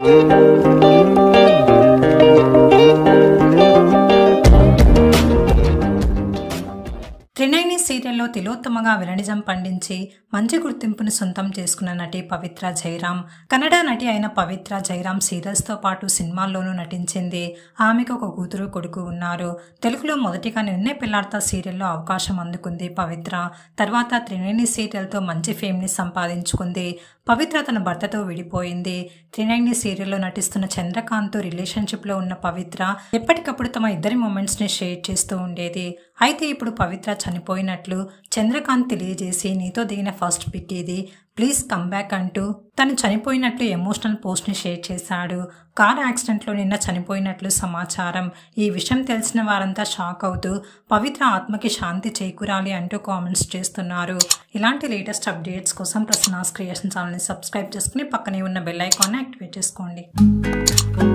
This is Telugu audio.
త్రినైని సీరియల్లో తిలోత్తమగా విలనిజం పండించి మంచి గుర్తింపును సొంతం చేసుకున్న నటి పవిత్ర జైరామ్ కన్నడ నటి అయిన పవిత్ర జైరామ్ సీరియల్స్తో పాటు సినిమాల్లోనూ నటించింది ఆమెకు ఒక కూతురు కొడుకు ఉన్నారు తెలుగులో మొదటిగా నిన్నే పిల్లాడతా సీరియల్లో అవకాశం అందుకుంది పవిత్ర తర్వాత త్రినైని సీరియల్తో మంచి ఫేమ్ని సంపాదించుకుంది పవిత్ర తన భర్తతో విడిపోయింది త్రినైని సీరియల్లో నటిస్తున్న చంద్రకాంత్తో రిలేషన్షిప్లో ఉన్న పవిత్ర ఎప్పటికప్పుడు తమ ఇద్దరి మూమెంట్స్ని షేర్ చేస్తూ ఉండేది అయితే ఇప్పుడు పవిత్ర చనిపోయినట్లు చంద్రకాంత్ తెలియజేసి నీతో దిగిన ఫస్ట్ పిక్ ఇది ప్లీజ్ కమ్ బ్యాక్ అంటూ తను చనిపోయినట్లు ఎమోషనల్ పోస్ట్ని షేర్ చేశాడు కార్ యాక్సిడెంట్లో నిన్న చనిపోయినట్లు సమాచారం ఈ విషయం తెలిసిన వారంతా షాక్ అవుతూ పవిత్ర ఆత్మకి శాంతి చేకూరాలి అంటూ కామెంట్స్ చేస్తున్నారు ఇలాంటి లేటెస్ట్ అప్డేట్స్ కోసం ప్రసన్నాస్ క్రియేషన్ ఛానల్ని సబ్స్క్రైబ్ చేసుకుని పక్కనే ఉన్న బెల్ ఐకాన్ని యాక్టివేట్ చేసుకోండి